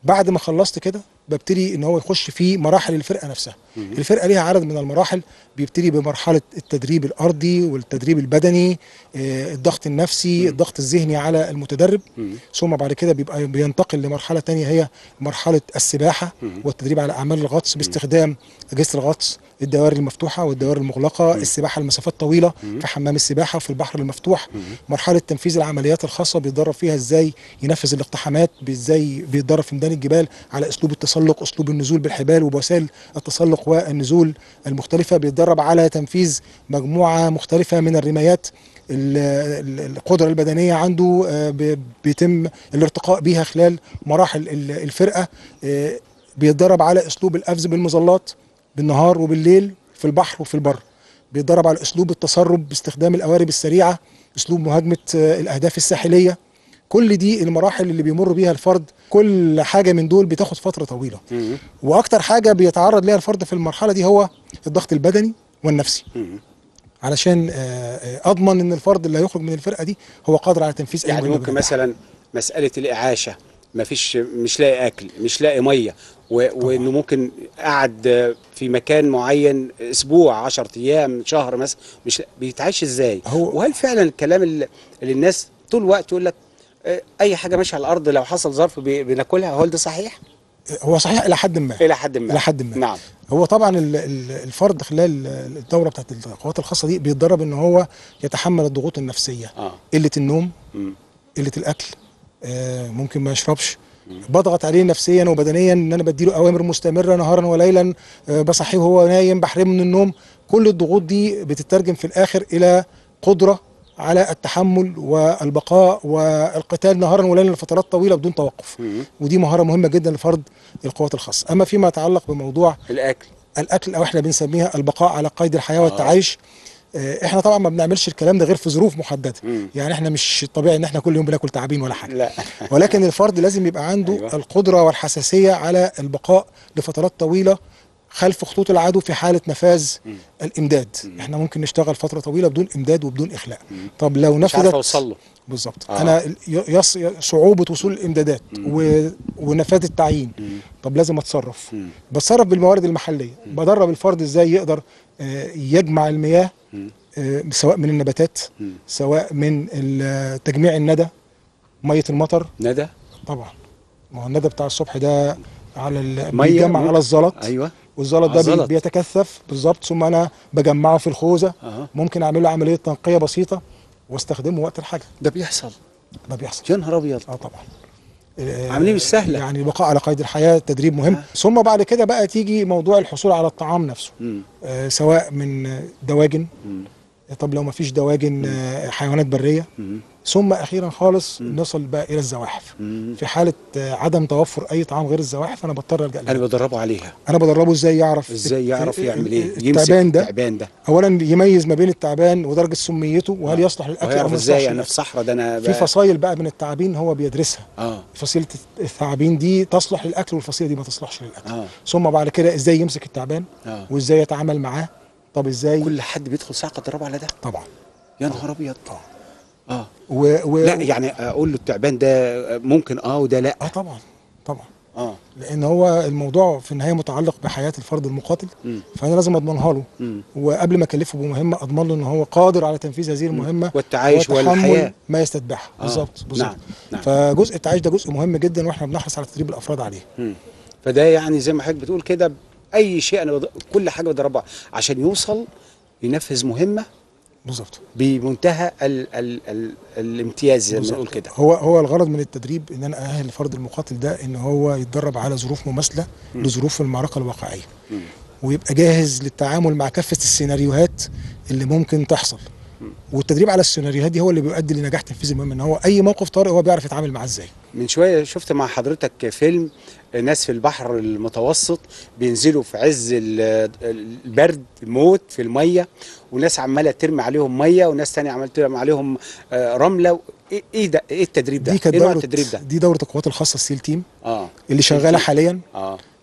بعد ما خلصت كده ببتدي ان هو يخش في مراحل الفرقه نفسها الفرقه ليها عدد من المراحل بيبتدي بمرحله التدريب الارضي والتدريب البدني آه، الضغط النفسي الضغط الذهني على المتدرب ثم بعد كده بيبقى بينتقل لمرحله تانية هي مرحله السباحه والتدريب على اعمال الغطس باستخدام اجهزه الغطس الدوائر المفتوحه والدوائر المغلقه السباحه لمسافات طويله في حمام السباحه وفي البحر المفتوح مرحله تنفيذ العمليات الخاصه بيتدرب فيها ازاي ينفذ الاقتحامات ازاي بيتدرب في ميدان الجبال على اسلوب التسلق اسلوب النزول بالحبال وبوسائل التسلق والنزول المختلفه بيتدرب على تنفيذ مجموعه مختلفه من الرمايات ال- ال- القدره البدنيه عنده آه، ب- بيتم الارتقاء بيها خلال مراحل ال- الفرقه آه، بيتدرب على اسلوب القفز بالمظلات بالنهار وبالليل في البحر وفي البر بيتدرب على اسلوب التسرب باستخدام القوارب السريعه اسلوب مهاجمه آه، الاهداف الساحليه كل دي المراحل اللي بيمر بيها الفرد كل حاجه من دول بتاخد فتره طويله واكتر حاجه بيتعرض ليها الفرد في المرحله دي هو الضغط البدني والنفسي علشان آه، آه، اضمن ان الفرد اللي هيخرج من الفرقه دي هو قادر على تنفيذ اي يعني مهمة ممكن بنجاح. مثلا مساله الاعاشه ما فيش مش لاقي اكل مش لاقي ميه و- وانه ممكن قعد في مكان معين اسبوع 10 ايام شهر مثلا مش بيتعايش ازاي هو- وهل فعلا الكلام اللي, اللي الناس طول الوقت يقول لك آه، اي حاجه ماشيه على الارض لو حصل ظرف بي- بناكلها هل ده صحيح هو صحيح الى حد ما الى حد ما الى حد ما نعم هو طبعا ال- ال- الفرد خلال الدوره بتاعت القوات الخاصه دي بيتدرب ان هو يتحمل الضغوط النفسيه اه قله النوم مم. قله الاكل آه، ممكن ما يشربش بضغط عليه نفسيا وبدنيا ان انا بديله اوامر مستمره نهارا وليلا آه، بصحيه وهو نايم بحرمه من النوم كل الضغوط دي بتترجم في الاخر الى قدره على التحمل والبقاء والقتال نهارا وليلا لفترات طويله بدون توقف مم. ودي مهاره مهمه جدا لفرد القوات الخاصه اما فيما يتعلق بموضوع الاكل الاكل او احنا بنسميها البقاء على قيد الحياه والتعايش آه، احنا طبعا ما بنعملش الكلام ده غير في ظروف محدده مم. يعني احنا مش طبيعي ان احنا كل يوم بناكل تعابين ولا حاجه لا ولكن الفرد لازم يبقى عنده أيوة. أيوة. القدره والحساسيه على البقاء لفترات طويله خلف خطوط العدو في حاله نفاذ الامداد احنا ممكن نشتغل فتره طويله بدون امداد وبدون اخلاء طب لو مش عارف نفذت اوصل له بالظبط آه. آه. انا ال- يص... صعوبه وصول الامدادات و... ونفاذ التعيين طب لازم اتصرف مم. بتصرف بالموارد المحليه بدرب الفرد ازاي يقدر آه، يجمع المياه آه، سواء من النباتات مم. سواء من ال- تجميع الندى ميه المطر ندى طبعا ما هو الندى بتاع الصبح ده على ال... مية بيجمع ممكن. على الزلط ايوه والزلط على ده بي- الزلط. بيتكثف بالظبط ثم انا بجمعه في الخوذه أها. ممكن اعمل له عمليه تنقيه بسيطه واستخدمه وقت الحاجه ده بيحصل ده بيحصل يا نهار ابيض اه طبعا آه، عملية مش سهلة. يعني البقاء على قيد الحياه تدريب مهم ثم بعد كده بقى تيجي موضوع الحصول على الطعام نفسه مم. آه، سواء من دواجن مم. طب لو ما فيش دواجن آه، حيوانات بريه مم. ثم اخيرا خالص نصل بقى الى الزواحف مم. في حاله آه، عدم توفر اي طعام غير الزواحف انا بضطر الجا انا لها بدربه عليها انا بدربه ازاي يعرف ازاي يعرف ال- يعمل ايه ال- يمسك التعبان ده التعبان ده اولا يميز ما بين التعبان ودرجه سميته وهل يصلح للاكل او ويعرف ما ازاي يصلحش انا في للأكل. الصحراء ده انا في بقى- فصائل بقى من التعابين هو بيدرسها اه فصيله الثعابين دي تصلح للاكل والفصيله دي ما تصلحش للاكل اه ثم بعد كده ازاي يمسك التعبان اه وازاي يتعامل معاه طب ازاي كل حد بيدخل ساعه تدربه على ده طبعا يا نهار ابيض طبعا اه و... و... لا يعني اقول له التعبان ده ممكن اه وده لا اه طبعا طبعا اه لان هو الموضوع في النهايه متعلق بحياه الفرد المقاتل مم. فانا لازم اضمنها له مم. وقبل ما اكلفه بمهمه اضمن له ان هو قادر على تنفيذ هذه المهمه والتعايش وتحمل والحياه ما يستتبعها آه. بالظبط بالظبط نعم نعم فجزء التعايش ده جزء مهم جدا واحنا بنحرص على تدريب الافراد عليه مم. فده يعني زي ما حضرتك بتقول كده اي شيء انا بض... كل حاجه بدربها عشان يوصل ينفذ مهمه بالظبط بمنتهى ال... ال... ال... الامتياز زي ما بالظبط. بنقول كده هو هو الغرض من التدريب ان انا اهل الفرد المقاتل ده ان هو يتدرب على ظروف مماثله لظروف المعركه الواقعيه مم. ويبقى جاهز للتعامل مع كافه السيناريوهات اللي ممكن تحصل والتدريب على السيناريوهات دي هو اللي بيؤدي لنجاح تنفيذ المهمه ان هو اي موقف طارئ هو بيعرف يتعامل معاه ازاي من شويه شفت مع حضرتك فيلم ناس في البحر المتوسط بينزلوا في عز ال- البرد الموت في الميه وناس عماله ترمي عليهم ميه وناس تانية عماله ترمي عليهم آه، رمله ايه إيه ده ايه التدريب ده دي كانت ايه نوع دوره التدريب ده دي دوره القوات الخاصه السيل تيم اه اللي شغاله تيم. حاليا اه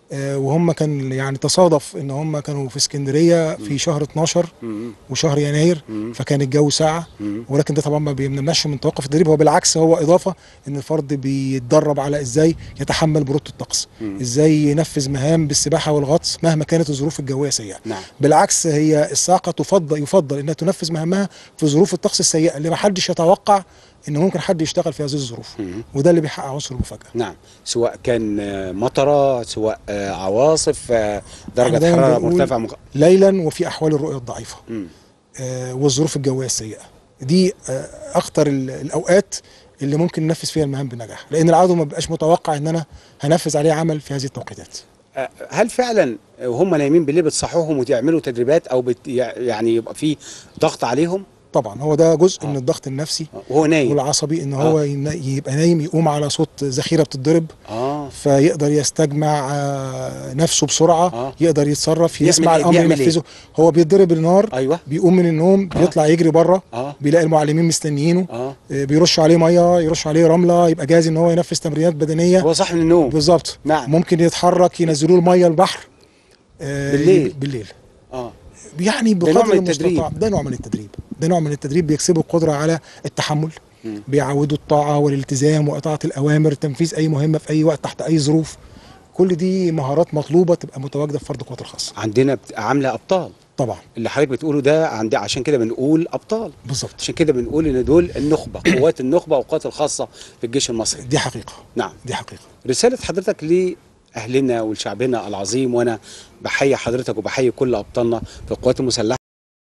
آه، وهم كان يعني تصادف ان هم كانوا في اسكندريه في شهر 12 مم. وشهر يناير مم. فكان الجو ساقع مم. ولكن ده طبعا ما بيمنعش من توقف التدريب هو بالعكس هو اضافه ان الفرد بيتدرب على ازاي يتحمل بروده الطقس مم. ازاي ينفذ مهام بالسباحه والغطس مهما كانت الظروف الجويه سيئه نعم بالعكس هي الصاعقه تفضل يفضل انها تنفذ مهامها في ظروف الطقس السيئه اللي ما حدش يتوقع ان ممكن حد يشتغل في هذه الظروف مم. وده اللي بيحقق عنصر المفاجاه نعم سواء كان آه، مطره سواء آه، عواصف آه، درجه إحنا دايماً حراره بنقول مرتفعه مخ... ليلا وفي احوال الرؤيه الضعيفه مم. آه، والظروف الجويه السيئه دي آه، اخطر ال- الاوقات اللي ممكن ننفذ فيها المهام بنجاح لان العدو ما بيبقاش متوقع ان انا هنفذ عليه عمل في هذه التوقيتات آه، هل فعلا وهم نايمين بالليل بتصحوهم وتعملوا تدريبات او بت... يعني يبقى في ضغط عليهم طبعا هو ده جزء آه. من الضغط النفسي آه، وهو نايم والعصبي ان هو ين- يبقى نايم يقوم على صوت ذخيره بتتضرب اه فيقدر يستجمع آه، نفسه بسرعه آه. يقدر يتصرف يعمل يسمع إيه؟ الامر بيعمل إيه؟ ينفذه هو بيتضرب النار ايوه بيقوم من النوم بيطلع يجري بره اه بيلاقي المعلمين مستنيينه اه آه، بيرشوا عليه ميه يرشوا عليه رمله يبقى جاهز ان هو ينفذ تمرينات بدنيه هو صح من النوم بالظبط نعم. ممكن يتحرك ينزلوه الميه البحر آه، بالليل. بالليل اه يعني ده نوع بقدر من التدريب. المستطاع ده نوع من التدريب ده نوع من التدريب بيكسبه القدره على التحمل مم. بيعودوا الطاعه والالتزام واطاعه الاوامر تنفيذ اي مهمه في اي وقت تحت اي ظروف كل دي مهارات مطلوبه تبقى متواجده في فرد القوات الخاصه عندنا بت- عامله ابطال طبعا اللي حضرتك بتقوله ده عند عشان كده بنقول ابطال بالظبط عشان كده بنقول ان دول النخبه قوات النخبه والقوات الخاصه في الجيش المصري دي حقيقه نعم دي حقيقه رساله حضرتك لاهلنا ولشعبنا العظيم وانا بحيي حضرتك وبحيي كل ابطالنا في القوات المسلحه